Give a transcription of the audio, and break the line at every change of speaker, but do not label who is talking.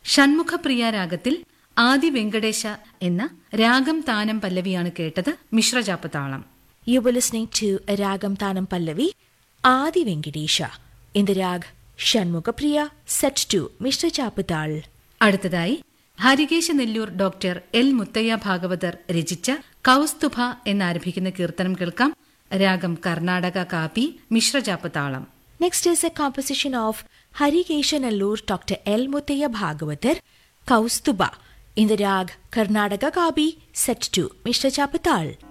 ഷൺമുഖപ്രിയ രാഗത്തിൽ ആദി വെങ്കടേശ എന്ന രാഗം താനം പല്ലവിയാണ് കേട്ടത് മിശ്രജാപ്പ് താളം
You were listening to Ragam Tanam Pallavi, Adi Venkadesha, in the rag Shanmugapriya, set to Mr. Chapatal.
അടുത്തതായി ഹരികേശ നെല്ലൂർ ഡോക്ടർ എൽ മുത്തയ്യ ഭാഗവതർ രചിച്ച കൗസ്തുഭ എന്നാരംഭിക്കുന്ന കീർത്തനം കേൾക്കാം രാഗം കർണാടക കാപ്പി മിശ്രജാപ്പ് താളം
Next is a composition of Harikesha Nallur Dr. L. Muttaya Bhagavatar, Kaustuba, in the rag Karnataka Kabi, set to Mr. Chapatal.